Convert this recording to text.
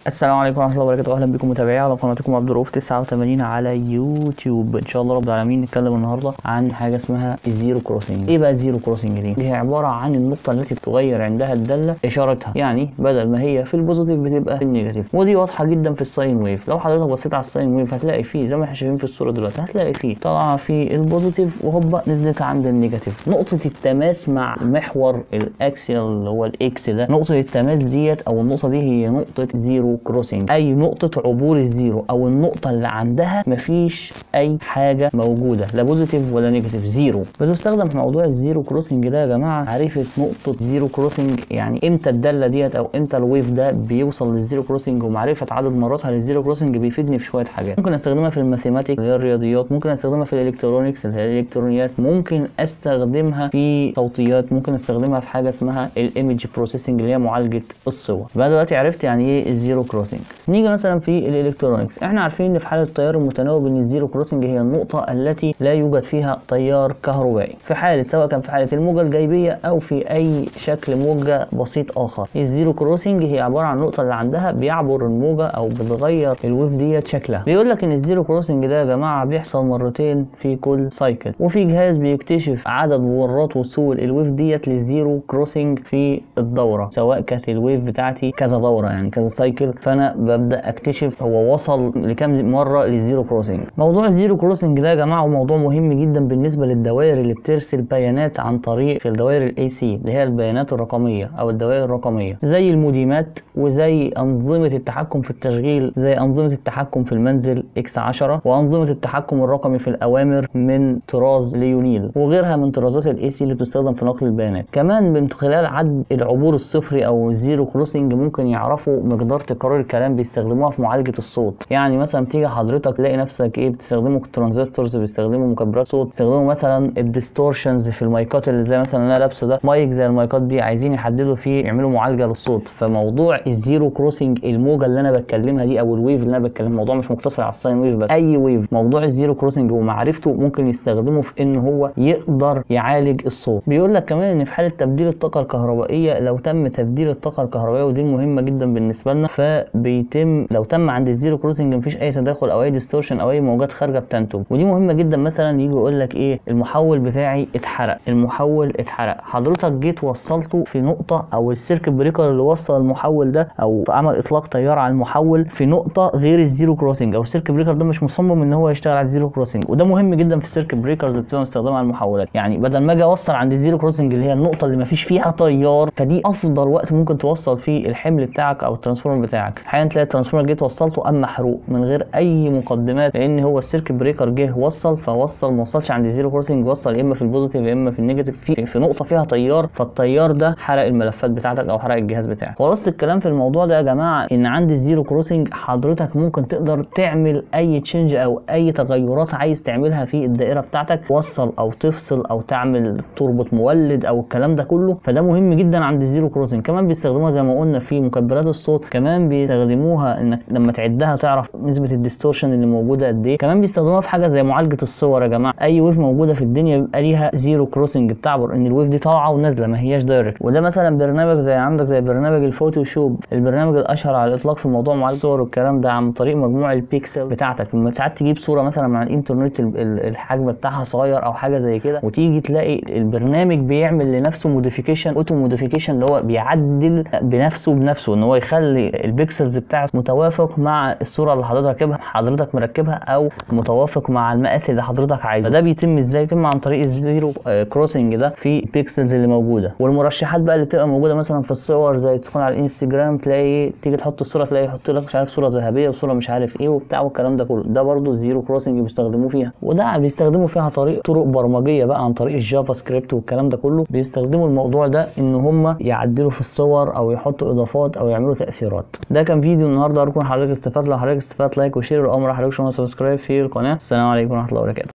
السلام عليكم ورحمه الله وبركاته اهلا بكم متابعي على قناتكم عبد الرؤوف 89 على يوتيوب ان شاء الله رب العالمين نتكلم النهارده عن حاجه اسمها الزيرو كروسنج ايه بقى الزيرو كروسنج دي هي عباره عن النقطه التي تغير عندها الداله اشارتها يعني بدل ما هي في البوزيتيف بتبقى في النيجاتيف ودي واضحه جدا في الساين ويف لو حضرتك بصيت على الساين ويف هتلاقي فيه زي ما احنا شايفين في الصوره دلوقتي هتلاقي فيه طالعه في البوزيتيف وهوبا نزلت عند النيجاتيف نقطه التماس مع محور الاكسيال اللي هو الاكس ده نقطه التماس ديت او النقطه دي هي نقطه زيرو كروسنج اي نقطه عبور الزيرو او النقطه اللي عندها مفيش اي حاجه موجوده لا بوزيتيف ولا نيجاتيف زيرو بتستخدم في موضوع الزيرو كروسنج ده يا جماعه معرفه نقطه زيرو كروسنج يعني امتى الداله ديت او امتى الويف ده بيوصل للزيرو كروسنج ومعرفه عدد مراتها للزيرو كروسنج بيفيدني في شويه حاجات ممكن استخدمها في الماثيماتيك اللي هي الرياضيات ممكن استخدمها في الالكترونيكس اللي هي الالكترونيات ممكن استخدمها في صوتيات ممكن استخدمها في حاجه اسمها الايمج بروسيسنج اللي هي معالجه الصور بقى دلوقتي عرفت يعني ايه الزيرو كروسنج نيجي مثلا في الالكترونيكس احنا عارفين ان في حاله التيار المتناوب ان الزيرو كروسنج هي النقطه التي لا يوجد فيها تيار كهربائي في حاله سواء كان في حاله الموجه الجايبيه او في اي شكل موجه بسيط اخر الزيرو كروسنج هي عباره عن النقطه اللي عندها بيعبر الموجه او بتغير الويف ديت شكلها بيقول لك ان الزيرو كروسنج ده يا جماعه بيحصل مرتين في كل سايكل وفي جهاز بيكتشف عدد مرات وصول الويف ديت للزيرو كروسنج في الدوره سواء كانت الويف بتاعتي كذا دوره يعني كذا سايكل فانا ببدا اكتشف هو وصل لكام مره للزيرو كروسنج موضوع الزيرو كروسنج ده يا جماعه هو موضوع مهم جدا بالنسبه للدوائر اللي بترسل بيانات عن طريق الدوائر الاي سي اللي هي البيانات الرقميه او الدوائر الرقميه زي الموديمات وزي انظمه التحكم في التشغيل زي انظمه التحكم في المنزل اكس 10 وانظمه التحكم الرقمي في الاوامر من طراز ليونيل وغيرها من طرازات الاي سي اللي بتستخدم في نقل البيانات كمان من خلال عد العبور الصفري او الزيرو كروسنج ممكن يعرفوا مقدار تكرار الكلام بيستخدموها في معالجه الصوت يعني مثلا تيجي حضرتك تلاقي نفسك ايه بتستخدموا ترانزستورز بيستخدموا مكبرات صوت بيستخدموا مثلا الديستورشنز في المايكات اللي زي مثلا اللي انا لابسه ده مايك زي المايكات دي عايزين يحددوا فيه يعملوا معالجه للصوت فموضوع الزيرو كروسنج الموجه اللي انا بتكلمها دي او الويف اللي انا بتكلم الموضوع مش مقتصر على الساين ويف بس اي ويف موضوع الزيرو كروسنج ومعرفته ممكن يستخدمه في ان هو يقدر يعالج الصوت بيقول لك كمان ان في حاله تبديل الطاقه الكهربائيه لو تم تبديل الطاقه الكهربائيه ودي مهمه جدا بالنسبه لنا فبيتم لو تم عند الزيرو كروسنج مفيش اي تداخل او اي ديستورشن او اي موجات خارجه بتنتج ودي مهمه جدا مثلا يجي يقول لك ايه المحول بتاعي اتحرق المحول اتحرق حضرتك جيت وصلته في نقطه او السيركت بريكر اللي وصل المحول ده او عمل اطلاق تيار على المحول في نقطه غير الزيرو كروسنج او السيركت بريكر ده مش مصمم ان هو يشتغل على الزيرو كروسنج وده مهم جدا في السيركت بريكرز اللي بتبقى مستخدمه على المحولات يعني بدل ما اجي اوصل عند الزيرو كروسنج اللي هي النقطه اللي مفيش فيها تيار فدي افضل وقت ممكن توصل فيه الحمل بتاعك او الترانسفورمر بتاعك احيانا تلاقي الترانسفورمر جيت وصلته قام محروق من غير اي مقدمات لان هو السيركت بريكر جه وصل فوصل ما وصلش عند الزيرو كروسنج وصل يا اما في البوزيتيف يا اما في النيجاتيف في, في نقطه فيها تيار فالتيار ده حرق الملفات بتاعتك او حرق الجهاز بتاعك خلاصه الكلام في الموضوع ده يا جماعه ان عند الزيرو كروسنج حضرتك ممكن تقدر تعمل اي تشينج او اي تغيرات عايز تعملها في الدائره بتاعتك توصل او تفصل او تعمل تربط مولد او الكلام ده كله فده مهم جدا عند الزيرو كروسنج كمان بيستخدموها زي ما قلنا في مكبرات الصوت كمان بيستخدموها انك لما تعدها تعرف نسبه الديستورشن اللي موجوده قد ايه كمان بيستخدموها في حاجه زي معالجه الصور يا جماعه اي ويف موجوده في الدنيا بيبقى ليها زيرو كروسنج بتعبر ان الويف دي طالعه ونازله ما هياش دايركت وده مثلا برنامج زي عندك زي برنامج الفوتوشوب البرنامج الاشهر على الاطلاق في موضوع معالجه الصور والكلام ده عن طريق مجموع البيكسل بتاعتك لما ساعات تجيب صوره مثلا من على الانترنت الحجم بتاعها صغير او حاجه زي كده وتيجي تلاقي البرنامج بيعمل لنفسه موديفيكيشن اوتو موديفيكيشن اللي هو بيعدل بنفسه بنفسه ان هو يخلي البيكسلز بتاعه متوافق مع الصوره اللي حضرتك راكبها حضرتك مركبها او متوافق مع المقاس اللي حضرتك عايزه ده بيتم ازاي يتم عن طريق الزيرو كروسنج ده في البيكسلز اللي موجوده والمرشحات بقى اللي بتبقى موجوده مثلا في الصور زي تكون على الانستجرام تلاقي تيجي تحط الصوره تلاقي يحط لك مش عارف صوره ذهبيه وصوره مش عارف ايه وبتاع والكلام ده كله ده برده الزيرو كروسنج بيستخدموه فيها وده بيستخدموا فيها طريق طرق برمجيه بقى عن طريق الجافا سكريبت والكلام ده كله بيستخدموا الموضوع ده ان هم يعدلوا في الصور او يحطوا اضافات او يعملوا تاثيرات ده كان فيديو النهارده ارجو حضرتك استفدت لو حضرتك استفدت لايك وشير والامر حضرتك شو سبسكرايب في القناه السلام عليكم ورحمه الله وبركاته